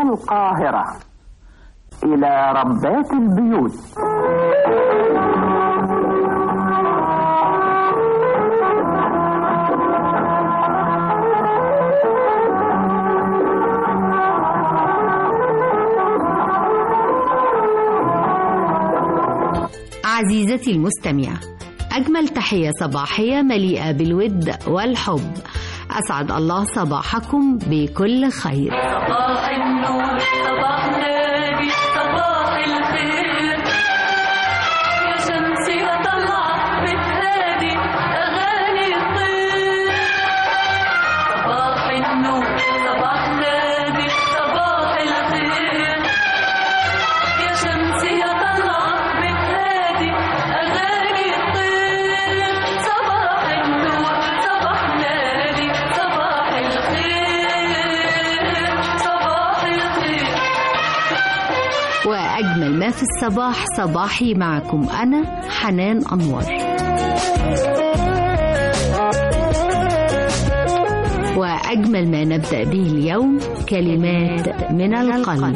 القاهرة إلى ربات البيوت عزيزتي المستمعة أجمل تحية صباحية مليئة بالود والحب أسعد الله صباحكم بكل خير صباح النور صباح نادي صباح الخير يا شمسي طلع بتهادي أغاني الطير صباح النور صباح نادي صباح الخير يا شمسي طلع بتهادي أغاني الطير صباح النور صباح نادي صباح الخير صباح الخير وأجمل ما في الصباح صباحي معكم أنا حنان أنور وأجمل ما نبدأ به اليوم كلمات من القلب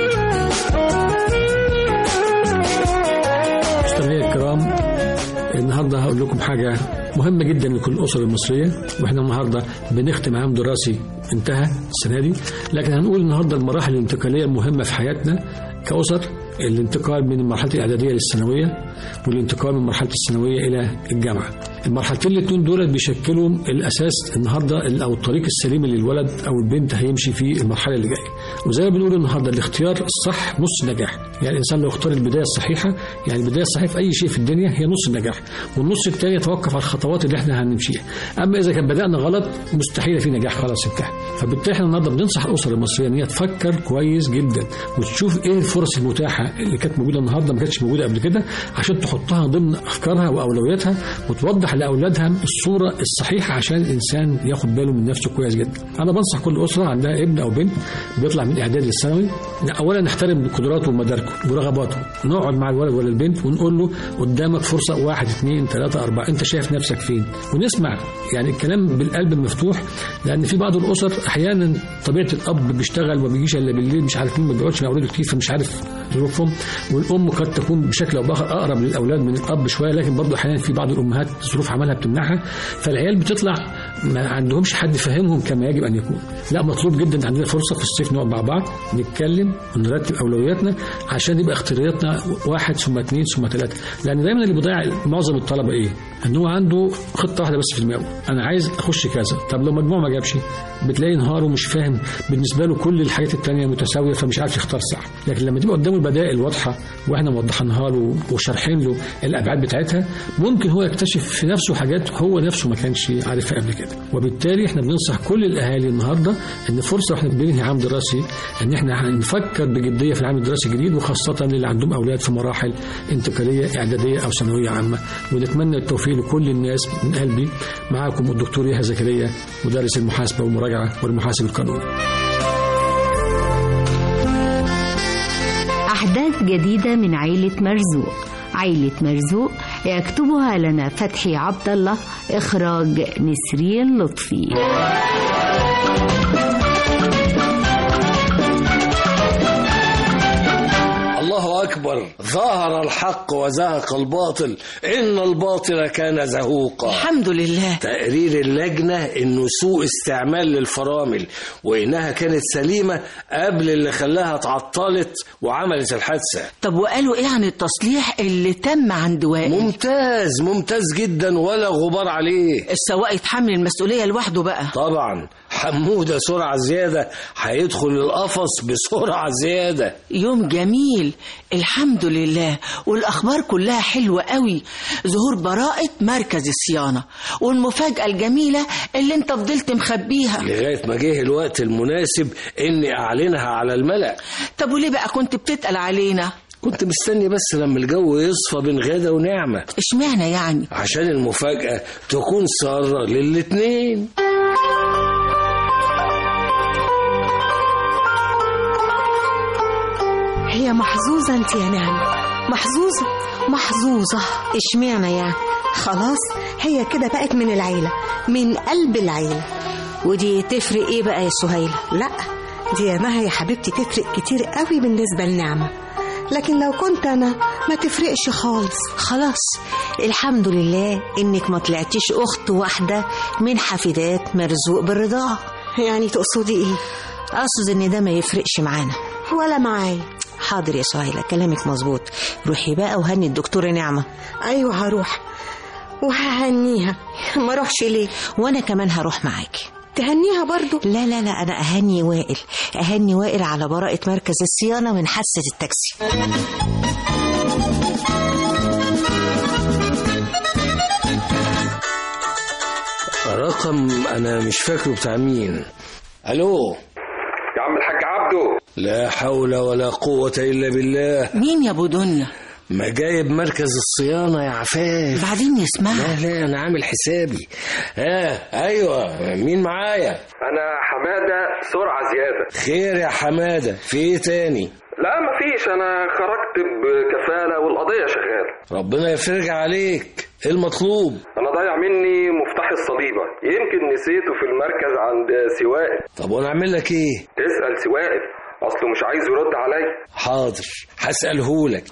مستمعي الكرام النهارده هقول لكم حاجه مهمه جدا لكل الاسر المصريه واحنا النهارده بنختم عام دراسي انتهى السنه دي لكن هنقول النهارده المراحل الانتقاليه المهمه في حياتنا كاسر الانتقال من المرحله الاعداديه للثانويه والانتقال من مرحله الثانويه الى الجامعه المرحلتين الاثنين دول بيشكلوا الاساس النهارده او الطريق السليم اللي الولد او البنت هيمشي فيه المرحله اللي جايه وزي ما بنقول النهارده الاختيار الصح نص النجاح يعني الانسان لو اختار البدايه الصحيحه يعني البدايه الصحيحه في اي شيء في الدنيا هي نص النجاح والنص الثاني يتوقف على الخطوات اللي احنا هنمشيها اما اذا كان بدانا غلط مستحيل في نجاح خلاص انتهى فبالتالي احنا النهارده بننصح الاسر المصريه ان هي تفكر كويس جدا وتشوف ايه الفرص المتاحه اللي كانت موجوده النهارده ما كانتش موجوده قبل كده عشان تحطها ضمن افكارها واولوياتها وتوضح لاولادها الصوره الصحيحه عشان الانسان ياخد باله من نفسه كويس جدا انا بنصح كل اسره عندها ابن او بنت بيطلع من الاعدادي للثانوي اولا نحترم قدراته ومداركه ورغباته نقعد مع الولد ولا البنت ونقول له قدامك فرصه واحد اثنين ثلاثه اربعه انت شايف نفسك فين ونسمع يعني الكلام بالقلب المفتوح لان في بعض الاسر احيانا طبيعه الاب بيشتغل وما بيجيش الا بالليل مش عارف مين ما بيقعدش مع اولاده كتير فمش عارف ظروفهم والام قد تكون بشكل او باخر اقرب للاولاد من الاب شويه لكن برضه احيانا في بعض الامهات ظروف عملها بتمنعها فالعيال بتطلع ما عندهمش حد فاهمهم كما يجب ان يكون لا مطلوب جدا عندنا فرصه في الصيف نقعد مع بعض نتكلم ونرتب اولوياتنا عشان يبقى اختياراتنا واحد ثم اثنين ثم ثلاثه لان دايما اللي بيضيع معظم الطلبه ايه؟ ان هو عنده خطه واحده بس في دماغه انا عايز اخش كذا طب لو مجموع ما جابش بتلاقي نهاره مش فاهم بالنسبه له كل الحاجات التانية متساويه فمش عارف يختار صح لكن لما تبقى قدامه البدائل واضحه واحنا موضحينها له وشارحين له الابعاد بتاعتها ممكن هو يكتشف في نفسه حاجات هو نفسه ما كانش عارفها قبل كده وبالتالي احنا بننصح كل الاهالي النهارده ان فرصه واحنا بننهي عام دراسي ان احنا هنفكر بجديه في العام الدراسي الجديد وخاصه للي عندهم اولاد في مراحل انتقاليه اعداديه او ثانويه عامه ونتمنى التوفيق لكل الناس من قلبي معاكم الدكتور يحيى زكريا مدرس المحاسبه والمراجعه والمحاسب القانوني أحداث جديدة من عيلة مرزوق عيلة مرزوق يكتبها لنا فتحي عبد الله إخراج نسرين لطفي الله أكبر ظهر الحق وزهق الباطل إن الباطل كان زهوقا الحمد لله تقرير اللجنة إنه سوء استعمال للفرامل وإنها كانت سليمة قبل اللي خلاها اتعطلت وعملت الحادثة طب وقالوا ايه عن التصليح اللي تم عند وائل ممتاز ممتاز جدا ولا غبار عليه السواق يتحمل المسؤولية لوحده بقى طبعا حمودة سرعة زيادة هيدخل القفص بسرعة زيادة يوم جميل الحمد لله والأخبار كلها حلوة قوي ظهور براءة مركز الصيانة والمفاجأة الجميلة اللي انت فضلت مخبيها لغاية ما جه الوقت المناسب إني أعلنها على الملأ طب وليه بقى كنت بتتقل علينا كنت مستني بس لما الجو يصفى بين غادة ونعمة اشمعنى يعني عشان المفاجأة تكون سارة للاتنين هي محظوظة انت يا نعمة محظوظة محظوظة اشمعنى يعني خلاص هي كده بقت من العيلة من قلب العيلة ودي تفرق ايه بقى يا سهيلة لا دي يا مها يا حبيبتي تفرق كتير قوي بالنسبة لنعمة لكن لو كنت أنا ما تفرقش خالص خلاص الحمد لله انك ما طلعتيش اخت واحده من حفيدات مرزوق بالرضاعه يعني تقصدي إيه اقصد ان ده ما يفرقش معانا ولا معايا حاضر يا سهيلة كلامك مظبوط روحي بقى وهني الدكتورة نعمة أيوة هروح وههنيها ما اروحش ليه وانا كمان هروح معاكي تهنيها برضو لا لا لا انا اهني وائل اهني وائل على براءة مركز الصيانة من حادثة التاكسي رقم انا مش فاكره بتاع مين الو يا عم الحاج عبده لا حول ولا قوة الا بالله مين يا ابو دنيا ما جايب مركز الصيانة يا عفاف بعدين يسمعها لا لا انا عامل حسابي ها ايوه مين معايا انا حماده سرعه زياده خير يا حمادة في ايه تاني لا مفيش انا خرجت بكفاله والقضيه شغاله ربنا يفرج عليك ايه المطلوب انا ضايع مني مفتاح الصليبه يمكن نسيته في المركز عند سواقف طب وانا اعمل لك ايه اسال سواقف اصله مش عايز يرد عليا حاضر هسألهولك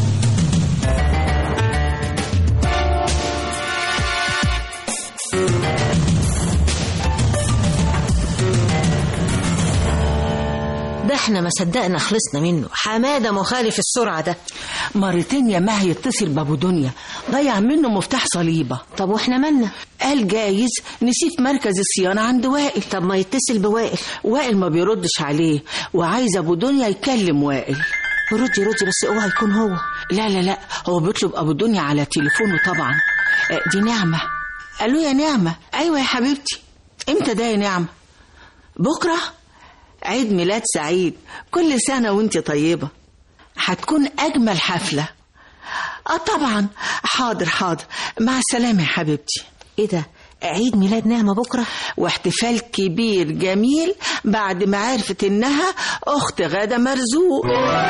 ده احنا ما صدقنا خلصنا منه حمادة مخالف السرعة ده مرتين يا مها يتصل بابو دنيا ضيع منه مفتاح صليبه طب واحنا مالنا قال جايز نسيت مركز الصيانه عند وائل طب ما يتصل بوائل وائل ما بيردش عليه وعايز ابو دنيا يكلم وائل ردي ردي بس اوعى يكون هو لا لا لا هو بيطلب ابو دنيا على تليفونه طبعا آه، دي نعمه قال له يا نعمه ايوه يا حبيبتي امتى ده يا نعمه بكره عيد ميلاد سعيد كل سنه وانت طيبه هتكون اجمل حفله اه طبعا حاضر حاضر مع السلامه يا حبيبتي ايه ده عيد ميلاد نعمة بكرة واحتفال كبير جميل بعد ما عرفت انها اخت غادة مرزوق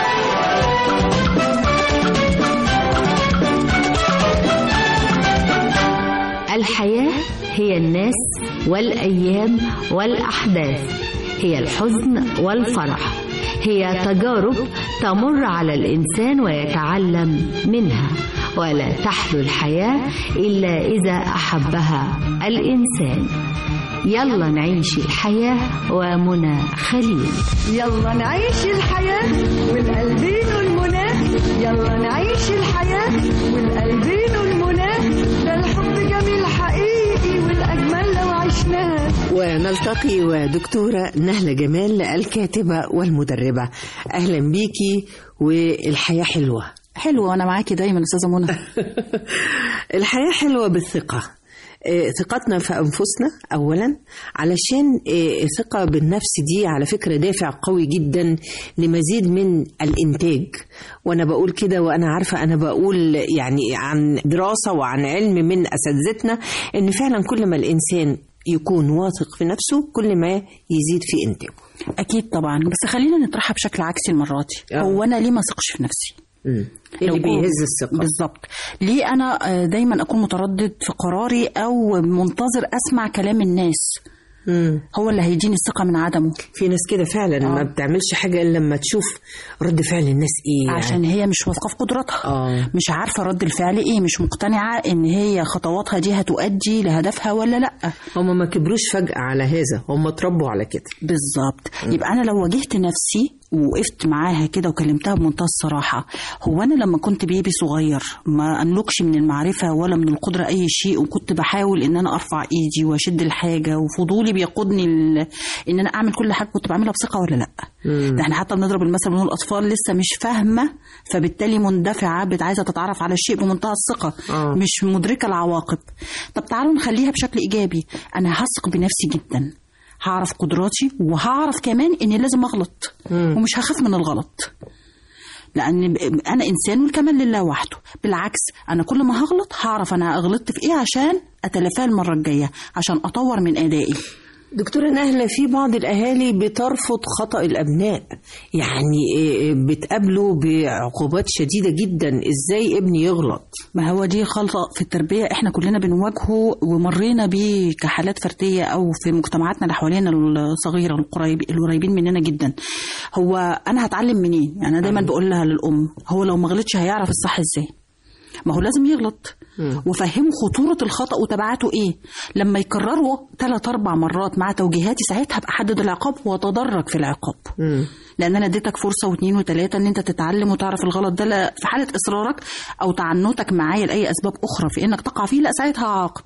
الحياة هي الناس والأيام والأحداث هي الحزن والفرح هي تجارب تمر على الإنسان ويتعلم منها ولا تحلو الحياة إلا إذا أحبها الإنسان يلا نعيش الحياة ومنى خليل يلا نعيش الحياة والقلبين المنى يلا نعيش الحياة والقلبين المنى ده الحب جميل حقيقي والأجمل لو عشناه ونلتقي ودكتورة نهلة جمال الكاتبة والمدربة أهلا بيكي والحياة حلوة حلوة وأنا معاكي دايما أستاذة منى الحياة حلوة بالثقة آه، ثقتنا في أنفسنا أولا علشان آه، الثقة بالنفس دي على فكرة دافع قوي جدا لمزيد من الإنتاج وأنا بقول كده وأنا عارفة أنا بقول يعني عن دراسة وعن علم من أساتذتنا إن فعلا كل ما الإنسان يكون واثق في نفسه كل ما يزيد في إنتاجه أكيد طبعا بس خلينا نطرحها بشكل عكسي المرة دي آه. هو أنا ليه ما أثقش في نفسي اللي لو كنت- بيهز الثقة بالظبط ليه أنا آه، دايما أكون متردد في قراري أو منتظر أسمع كلام الناس مم. هو اللي هيديني الثقة من عدمه في ناس كده فعلا ما بتعملش حاجة إلا لما تشوف رد فعل الناس إيه عشان هي مش واثقة في قدراتها آه. مش عارفة رد الفعل إيه مش مقتنعة إن هي خطواتها دي هتؤدي لهدفها ولا لأ هم ما كبروش فجأة على هذا هم اتربوا على كده بالظبط يبقى انا لو واجهت نفسي ووقفت معاها كده وكلمتها بمنتهى الصراحه هو انا لما كنت بيبي صغير ما املكش من المعرفه ولا من القدره اي شيء وكنت بحاول ان انا ارفع ايدي واشد الحاجه وفضولي بيقودني ل... ان انا اعمل كل حاجه كنت بعملها بثقه ولا لا ده احنا حتى بنضرب المثل بنقول الاطفال لسه مش فاهمه فبالتالي مندفعه بت- عايزه تتعرف على الشيء بمنتهى الثقه آه. مش مدركه العواقب طب تعالوا نخليها بشكل ايجابي انا هثق بنفسي جدا هعرف قدراتي وهعرف كمان اني لازم اغلط ومش هخاف من الغلط لان ب- انا انسان والكمال لله وحده بالعكس انا كل ما هغلط هعرف انا غلطت في ايه عشان اتلافاه المره الجايه عشان اطور من ادائي دكتورة نهلة في بعض الأهالي بترفض خطأ الأبناء يعني إيه، بتقابله بعقوبات شديدة جدا إزاي ابني يغلط ما هو دي خلطة في التربية احنا كلنا بنواجهه ومرينا بيه كحالات فردية او في مجتمعاتنا اللي حوالينا الصغيرة القريب القريبين مننا جدا هو انا هتعلم منين يعني انا دايما بقول لها للام هو لو ما غلطش هيعرف الصح ازاي ما هو لازم يغلط وفهمه خطورة الخطأ وتبعاته ايه لما يكرروا ثلاث اربع مرات مع توجيهاتي ساعتها ابقى احدد العقاب واتدرج في العقاب لان انا اديتك فرصه واثنين وثلاثه ان انت تتعلم وتعرف الغلط ده لا- في حاله اصرارك او تعنتك معايا لاي اسباب اخرى في انك تقع فيه لا ساعتها هعاقب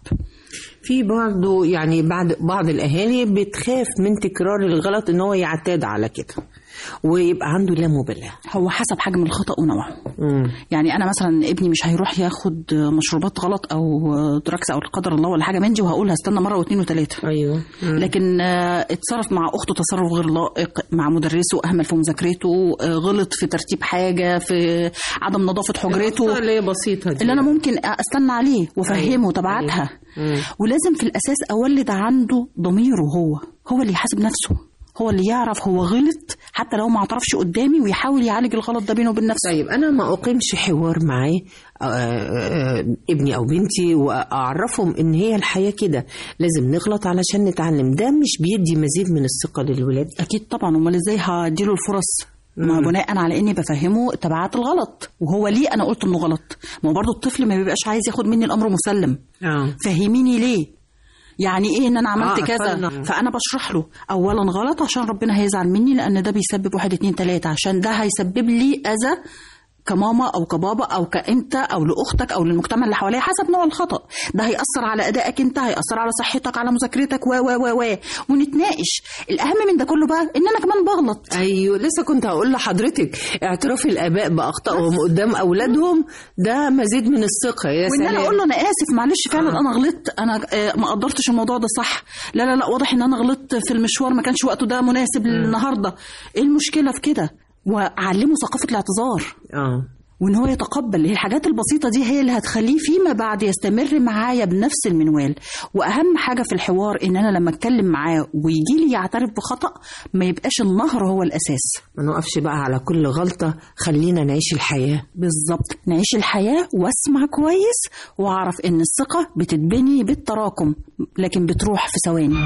في برضه يعني بعد بعض الأهالي بتخاف من تكرار الغلط إن هو يعتاد على كده ويبقى عنده لا مبالاة هو حسب حجم الخطا ونوعه يعني انا مثلا ابني مش هيروح ياخد مشروبات غلط او دراكس او لا قدر الله ولا حاجه من دي وهقول هستنى مره واثنين وثلاثه ايوه لكن آه، اتصرف مع اخته تصرف غير لائق مع مدرسه اهمل في مذاكرته آه، غلط في ترتيب حاجه في عدم نظافه حجرته اللي هي بسيطة دي اللي انا ممكن استنى عليه وافهمه تبعاتها ولازم في الاساس اولد عنده ضميره هو هو اللي يحاسب نفسه هو اللي يعرف هو غلط حتى لو ما اعترفش قدامي ويحاول يعالج الغلط ده بينه وبين نفسه طيب انا ما اقيمش حوار معاه آه، آه، ابني او بنتي واعرفهم ان هي الحياه كده لازم نغلط علشان نتعلم ده مش بيدي مزيد من الثقه للولاد اكيد طبعا امال ازاي هديله الفرص ما مم. بناء على اني بفهمه تبعات الغلط وهو ليه انا قلت انه غلط ما هو برضه الطفل ما بيبقاش عايز ياخد مني الامر مسلم اه فهميني ليه يعني ايه ان انا عملت آه، كذا أفضل. فانا بشرح له اولا غلط عشان ربنا هيزعل مني لان ده بيسبب واحد اتنين تلاته عشان ده هيسبب لي اذى كماما او كبابا او كانت او لاختك او للمجتمع اللي حواليا حسب نوع الخطا ده هياثر على ادائك انت هياثر على صحتك على مذاكرتك و و و و ونتناقش الاهم من ده كله بقى ان انا كمان بغلط ايوه لسه كنت هقول لحضرتك اعتراف الاباء باخطائهم قدام اولادهم ده مزيد من الثقه يا وان سلام انا اقول له انا اسف معلش فعلا آه. انا غلطت انا آه، ما قدرتش الموضوع ده صح لا لا لا واضح ان انا غلطت في المشوار ما كانش وقته ده مناسب النهارده ايه المشكله في كده واعلمه ثقافه الاعتذار اه وان هو يتقبل هي الحاجات البسيطه دي هي اللي هتخليه فيما بعد يستمر معايا بنفس المنوال واهم حاجه في الحوار ان انا لما اتكلم معاه ويجي لي يعترف بخطا ما يبقاش النهر هو الاساس ما نقفش بقى على كل غلطه خلينا نعيش الحياه بالظبط نعيش الحياه واسمع كويس واعرف ان الثقه بتتبني بالتراكم لكن بتروح في ثواني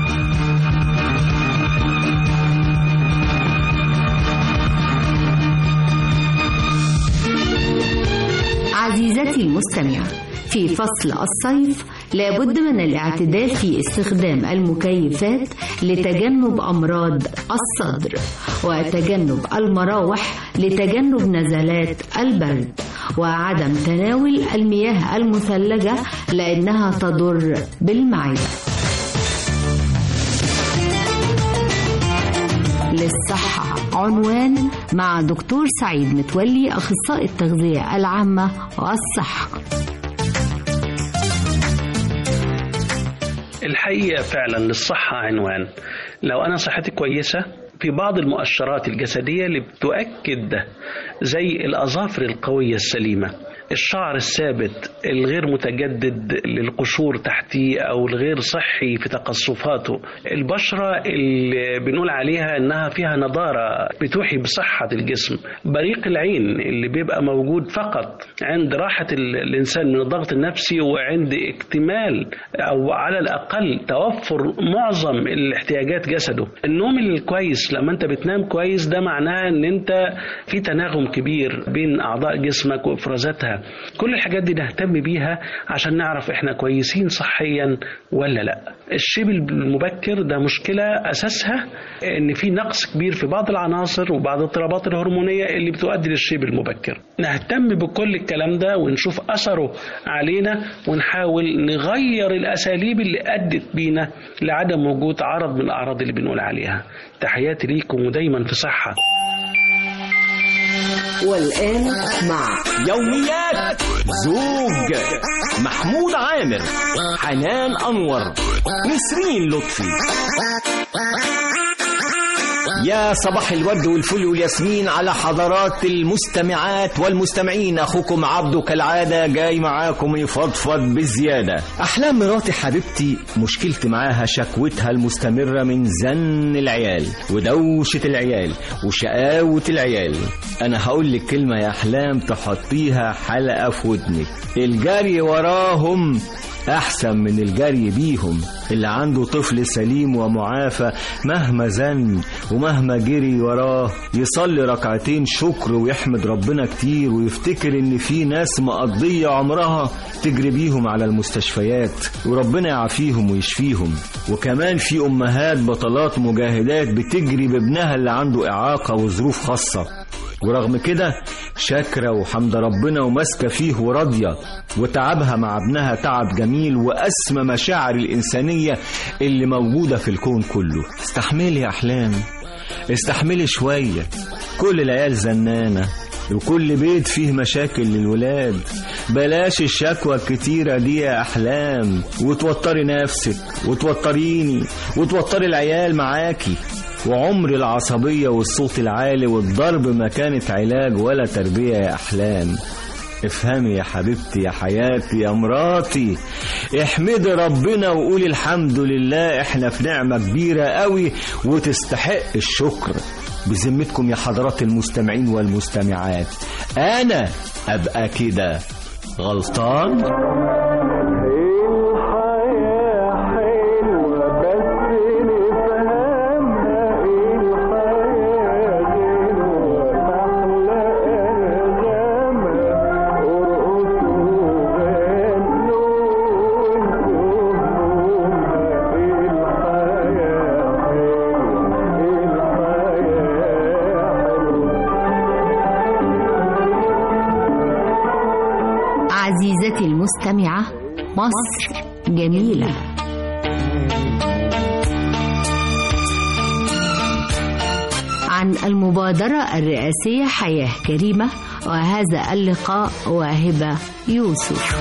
عزيزتي المستمعة في فصل الصيف لابد من الاعتدال في استخدام المكيفات لتجنب أمراض الصدر وتجنب المراوح لتجنب نزلات البرد وعدم تناول المياه المثلجة لأنها تضر بالمعدة للصحة عنوان مع دكتور سعيد متولي أخصائي التغذية العامة والصحة الحقيقة فعلا للصحة عنوان لو أنا صحتي كويسة في بعض المؤشرات الجسدية اللي بتؤكد ده زي الأظافر القوية السليمة الشعر الثابت الغير متجدد للقشور تحتيه أو الغير صحي في تقصفاته البشرة اللي بنقول عليها إنها فيها نضارة بتوحي بصحة الجسم بريق العين اللي بيبقى موجود فقط عند راحة ال- الإنسان من الضغط النفسي وعند اكتمال أو على الأقل توفر معظم الاحتياجات جسده النوم الكويس لما أنت بتنام كويس ده معناه إن أنت في تناغم كبير بين أعضاء جسمك وإفرازاتها كل الحاجات دي نهتم بيها عشان نعرف إحنا كويسين صحيا ولا لا الشيب المبكر ده مشكلة أساسها إن في نقص كبير في بعض العناصر وبعض الاضطرابات الهرمونية اللي بتؤدي للشيب المبكر نهتم بكل الكلام ده ونشوف أثره علينا ونحاول نغير الأساليب اللي أدت بينا لعدم وجود عرض من الأعراض اللي بنقول عليها تحياتي ليكم ودايما في صحة والآن مع يوميات زوج محمود عامر حنان أنور نسرين لطفي يا صباح الورد والفل والياسمين على حضرات المستمعات والمستمعين اخوكم عبده كالعاده جاي معاكم يفضفض بزياده احلام مراتي حبيبتي مشكلتي معاها شكوتها المستمره من زن العيال ودوشه العيال وشقاوه العيال انا هقول لك كلمه يا احلام تحطيها حلقه في ودنك الجري وراهم أحسن من الجري بيهم اللي عنده طفل سليم ومعافى مهما زن ومهما جري وراه يصلي ركعتين شكر ويحمد ربنا كتير ويفتكر إن في ناس مقضية عمرها تجري بيهم على المستشفيات وربنا يعافيهم ويشفيهم وكمان في أمهات بطلات مجاهدات بتجري بابنها اللي عنده إعاقة وظروف خاصة ورغم كده شاكرة وحمد ربنا وماسكة فيه وراضية وتعبها مع ابنها تعب جميل وأسمى مشاعر الإنسانية اللي موجودة في الكون كله استحملي يا أحلام استحملي شوية كل العيال زنانة وكل بيت فيه مشاكل للولاد بلاش الشكوى الكتيرة دي يا أحلام وتوتري نفسك وتوتريني وتوتري العيال معاكي وعمر العصبية والصوت العالي والضرب ما كانت علاج ولا تربية يا أحلام افهمي يا حبيبتي يا حياتي يا مراتي احمدي ربنا وقولي الحمد لله احنا في نعمة كبيرة قوي وتستحق الشكر بذمتكم يا حضرات المستمعين والمستمعات انا ابقى كده غلطان عزيزتي المستمعة مصر جميلة عن المبادرة الرئاسية حياة كريمة وهذا اللقاء واهبة يوسف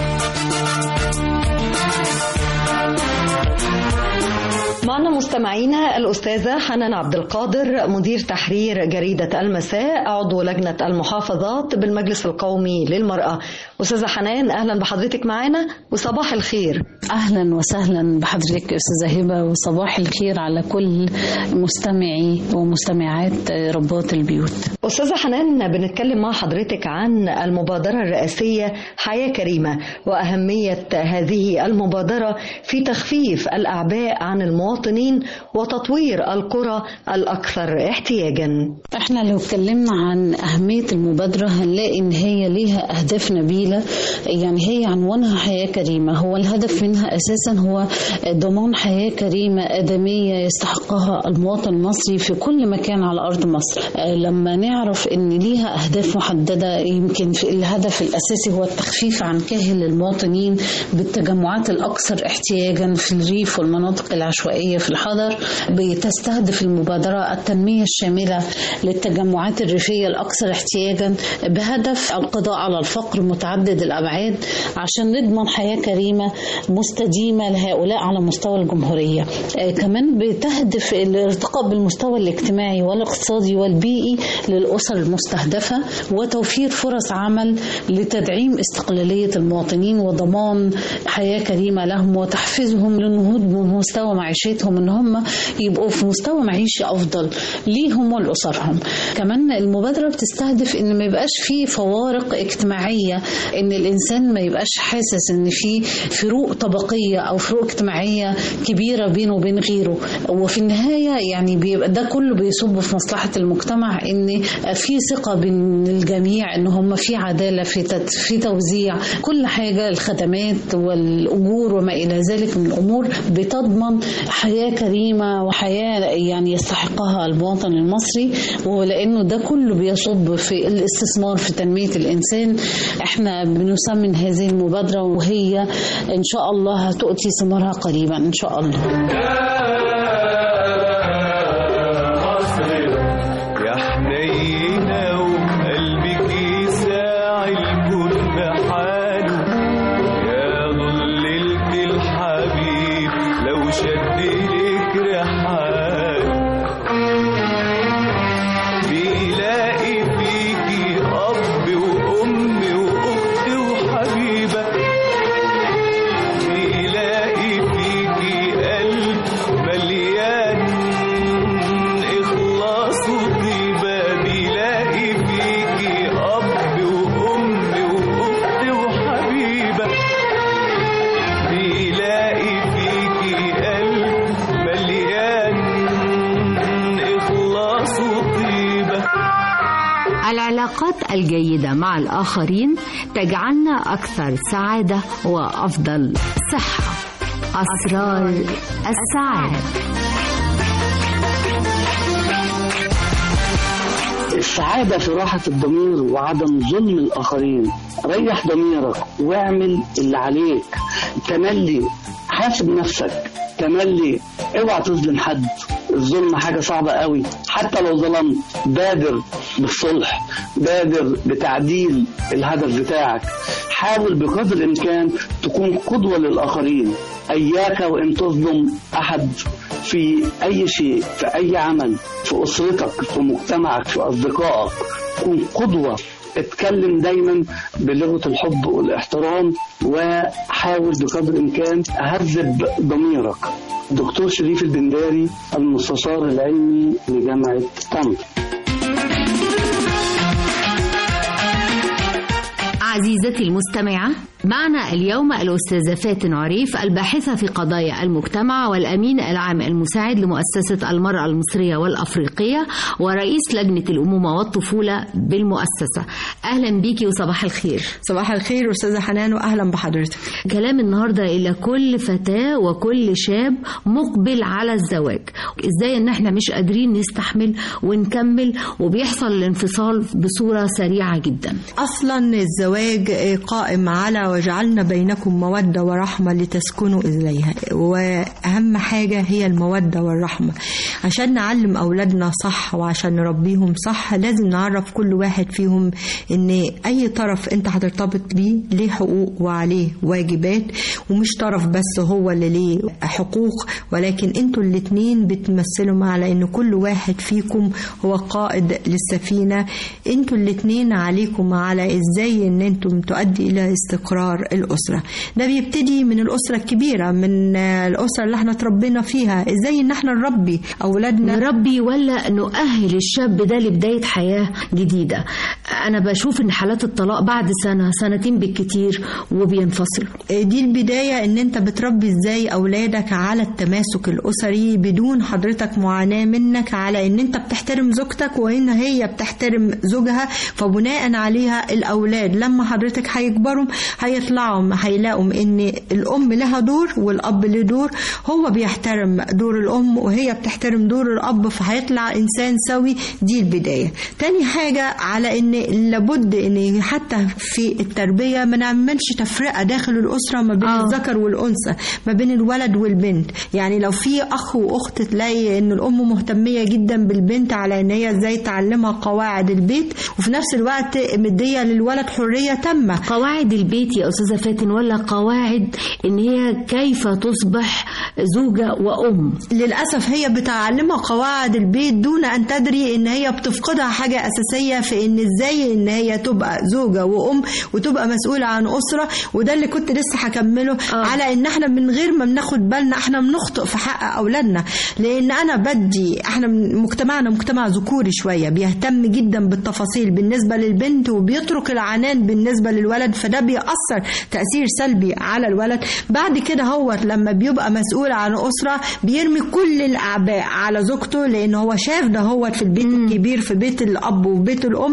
معنا مستمعينا الأستاذة حنان عبد القادر مدير تحرير جريدة المساء عضو لجنة المحافظات بالمجلس القومي للمرأة أستاذة حنان أهلا بحضرتك معنا وصباح الخير اهلا وسهلا بحضرتك استاذه هبه وصباح الخير على كل مستمعي ومستمعات ربات البيوت أستاذة حنان بنتكلم مع حضرتك عن المبادرة الرئاسية حياة كريمة وأهمية هذه المبادرة في تخفيف الأعباء عن المواطنين وتطوير القرى الأكثر احتياجا احنا لو اتكلمنا عن أهمية المبادرة هنلاقي إن هي ليها أهداف نبيلة يعني هي عنوانها حياة كريمة هو الهدف منها أساسا هو ضمان حياة كريمة آدمية يستحقها المواطن المصري في كل مكان على أرض مصر آه، لما نعرف إن ليها أهداف محددة يمكن في الهدف الأساسي هو التخفيف عن كاهل المواطنين بالتجمعات الأكثر احتياجا في الريف والمناطق العشوائية في الحضر بتستهدف المبادرة التنمية الشاملة للتجمعات الريفية الأكثر احتياجا بهدف القضاء على الفقر متعدد الأبعاد عشان نضمن حياة كريمة مستديمة لهؤلاء على مستوى الجمهورية آه، كمان بتهدف الارتقاء بالمستوى الاجتماعي والاقتصادي والبيئي للأسر المستهدفة وتوفير فرص عمل لتدعيم استقلالية المواطنين وضمان حياة كريمة لهم وتحفيزهم للنهوض بمستوى معيشتهم ان هم يبقوا في مستوى معيشي افضل ليهم ولاسرهم كمان المبادرة بتستهدف ان ما يبقاش في فوارق اجتماعية ان الانسان ما يبقاش حاسس ان في فروق طبقية او فروق اجتماعية كبيرة بينه وبين غيره وفي النهاية يعني بيبقى ده كله بيصب في مصلحة المجتمع ان في ثقة بين الجميع ان هم في عدالة في تت- في توزيع كل حاجة الخدمات والأجور وما إلى ذلك من الأمور بتضمن حياة كريمة وحياة يعني يستحقها المواطن المصري ولأنه ده كله بيصب في الاستثمار في تنمية الإنسان احنا بنسمن هذه المبادرة وهي إن شاء الله هتؤتي ثمارها قريبا إن شاء الله يا حنينة وقلبك يساعي الكل حاله يا ضللت الحبيب لو شد لك رحاله العلاقات الجيدة مع الآخرين تجعلنا أكثر سعادة وأفضل صحة أسرار السعادة السعادة في راحة الضمير وعدم ظلم الآخرين ريح ضميرك واعمل اللي عليك تملي حاسب نفسك تملي اوعى تظلم حد الظلم حاجة صعبة قوي حتى لو ظلمت بادر بالصلح بادر بتعديل الهدف بتاعك حاول بقدر الإمكان تكون قدوة للآخرين إياك وإن تظلم أحد في أي شيء في أي عمل في أسرتك في مجتمعك في أصدقائك كن قدوة اتكلم دايما بلغة الحب والاحترام وحاول بقدر الإمكان أهذب ضميرك دكتور شريف البنداري المستشار العلمي لجامعة طنطا عزيزتي المستمعة معنا اليوم الأستاذة فاتن عريف الباحثة في قضايا المجتمع والأمين العام المساعد لمؤسسة المرأة المصرية والأفريقية ورئيس لجنة الأمومة والطفولة بالمؤسسة أهلا بيكي وصباح الخير صباح الخير أستاذة حنان وأهلا بحضرتك كلام النهاردة إلى كل فتاة وكل شاب مقبل على الزواج إزاي إن إحنا مش قادرين نستحمل ونكمل وبيحصل الانفصال بصورة سريعة جدا أصلا الزواج قائم على وجعلنا بينكم مودة ورحمة لتسكنوا إليها وأهم حاجة هي المودة والرحمة عشان نعلم أولادنا صح وعشان نربيهم صح لازم نعرف كل واحد فيهم إن أي طرف أنت هترتبط بيه ليه حقوق وعليه واجبات ومش طرف بس هو اللي ليه حقوق ولكن انتوا الاتنين بتمثلوا على ان كل واحد فيكم هو قائد للسفينة انتوا الاتنين عليكم على ازاي ان انتم تؤدي الى استقرار الاسرة ده بيبتدي من الاسرة الكبيرة من الاسرة اللي احنا تربينا فيها ازاي ان احنا نربي اولادنا نربي ولا نؤهل الشاب ده لبداية حياة جديدة انا بشوف ان حالات الطلاق بعد سنة سنتين بالكتير وبينفصلوا دي البداية ان انت بتربي ازاي اولادك على التماسك الاسري بدون حضرتك معاناة منك على ان انت بتحترم زوجتك وان هي بتحترم زوجها فبناء عليها الاولاد لما حضرتك هيكبروا هيطلعوا هيلاقوا ان الام لها دور والاب له دور هو بيحترم دور الام وهي بتحترم دور الاب فهيطلع انسان سوي دي البداية تاني حاجة على ان لابد ان حتى في التربية ما نعملش تفرقة داخل الاسرة ما بين آه. الذكر والانثى ما بين الولد والبنت يعني لو في اخ واخت تلاقي ان الام مهتميه جدا بالبنت على ان هي ازاي تعلمها قواعد البيت وفي نفس الوقت مديه للولد حريه تامه قواعد البيت يا استاذه فاتن ولا قواعد ان هي كيف تصبح زوجه وام للاسف هي بتعلمها قواعد البيت دون ان تدري ان هي بتفقدها حاجه اساسيه في ان ازاي ان هي تبقى زوجه وام وتبقى مسؤوله عن اسره وده اللي كنت لسه هكمله آه. على ان احنا من غير ما بناخد بالنا احنا بنخطئ في حق اولادنا لان انا بدي احنا مجتمعنا مجتمع ذكوري شويه بيهتم جدا بالتفاصيل بالنسبه للبنت وبيترك العنان بالنسبه للولد فده بيأثر تأثير سلبي على الولد بعد كده هو لما بيبقى مسؤول عن اسره بيرمي كل الاعباء على زوجته لان هو شاف ده هو في البيت مم. الكبير في بيت الاب وبيت الام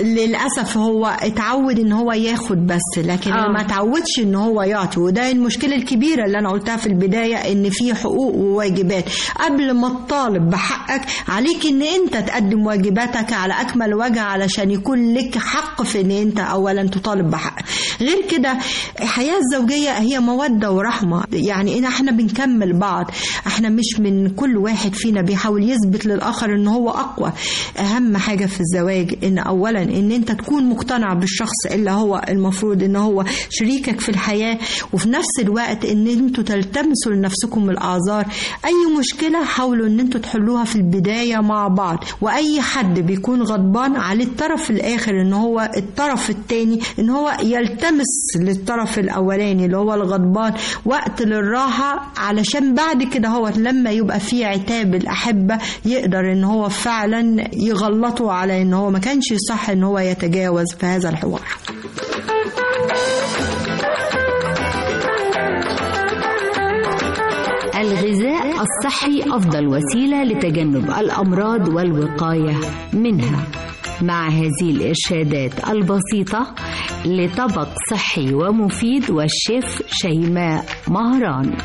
للاسف هو اتعود ان هو ياخد بس لكن آه. ما اتعودش ان هو يعطي وده المشكله الكبيره اللي انا قلتها في البدايه ان في حقوق وواجبات قبل ما تطالب بحقك عليك ان انت تقدم واجباتك على اكمل وجه علشان يكون لك حق في ان انت اولا تطالب بحقك غير كده الحياه الزوجيه هي موده ورحمه يعني ان احنا بنكمل بعض احنا مش من كل واحد فينا بيحاول يثبت للاخر ان هو اقوى اهم حاجه في الزواج ان اولا ان انت تكون مقتنع بالشخص اللي هو المفروض ان هو شريكك في الحياه وفي نفس الوقت ان انتوا تلتمسوا لنفسكم الاعذار اي مشكله حاولوا ان انتوا تحلوها في البدايه مع بعض واي حد بيكون غضبان عليه الطرف الاخر ان هو الطرف الثاني ان هو يلتمس للطرف الاولاني اللي هو الغضبان وقت للراحه علشان بعد كده هو لما يبقى في عتاب الاحبه يقدر ان هو فعلا يغلطوا على ان هو ما كانش صح ان هو يتجاوز في هذا الحوار الغذاء الصحي أفضل وسيلة لتجنب الأمراض والوقاية منها مع هذه الإرشادات البسيطة لطبق صحي ومفيد والشيف شيماء مهران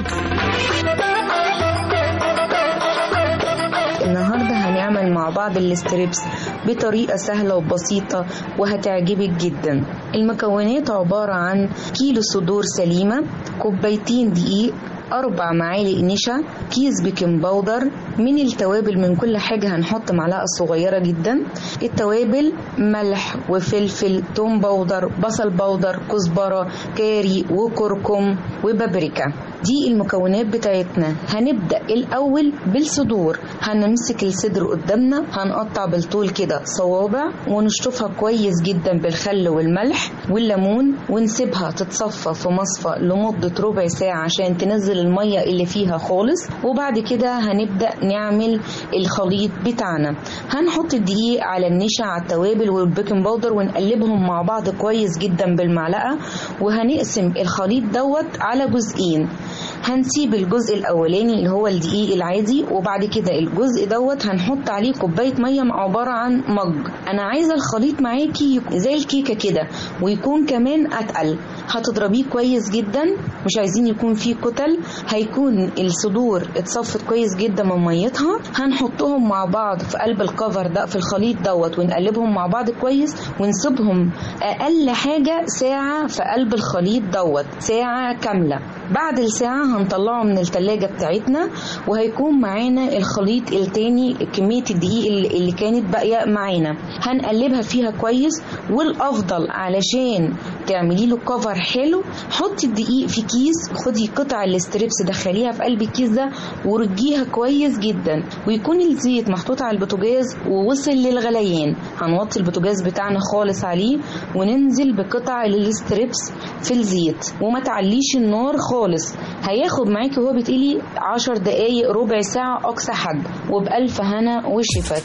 النهارده هنعمل مع بعض الاستريبس بطريقة سهلة وبسيطة وهتعجبك جدا المكونات عبارة عن كيلو صدور سليمة كوبايتين دقيق أربع معالق نشا كيس بيكنج باودر من التوابل من كل حاجة هنحط معلقة صغيرة جدا التوابل ملح وفلفل توم باودر بصل باودر كزبرة كاري وكركم وبابريكا دي المكونات بتاعتنا هنبدأ الأول بالصدور هنمسك الصدر قدامنا هنقطع بالطول كده صوابع ونشطفها كويس جدا بالخل والملح والليمون ونسيبها تتصفى في مصفى لمدة ربع ساعة عشان تنزل المية اللي فيها خالص وبعد كده هنبدأ نعمل الخليط بتاعنا هنحط الدقيق على النشا على التوابل والبيكنج باودر ونقلبهم مع بعض كويس جدا بالمعلقة وهنقسم الخليط دوت على جزئين هنسيب الجزء الاولاني اللي هو الدقيق العادي وبعد كده الجزء دوت هنحط عليه كوبايه ميه عباره عن مج انا عايزه الخليط معاكي يكون زي الكيكه كده ويكون كمان اتقل هتضربيه كويس جدا مش عايزين يكون فيه كتل هيكون الصدور اتصفت كويس جدا من ميتها هنحطهم مع بعض في قلب الكفر ده في الخليط دوت ونقلبهم مع بعض كويس ونسيبهم اقل حاجه ساعه في قلب الخليط دوت ساعه كامله بعد الساعة هنطلعه من التلاجة بتاعتنا وهيكون معانا الخليط التاني كمية الدقيق اللي كانت باقية معانا هنقلبها فيها كويس والأفضل علشان تعملي له كفر حلو حطي الدقيق في كيس خدي قطع الاستريبس دخليها في قلب الكيس ده ورجيها كويس جدا ويكون الزيت محطوط على البوتاجاز ووصل للغليان هنوطي البوتاجاز بتاعنا خالص عليه وننزل بقطع الاستريبس في الزيت وما تعليش النار خالص هياخد معاكي وهو بتقلي عشر دقايق ربع ساعة أقصى حد وبألف هنا وشفت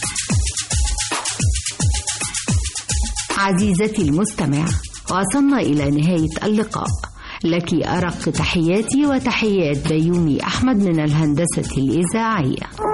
عزيزتي المستمع وصلنا إلى نهاية اللقاء لك أرق تحياتي وتحيات بيومي أحمد من الهندسة الإذاعية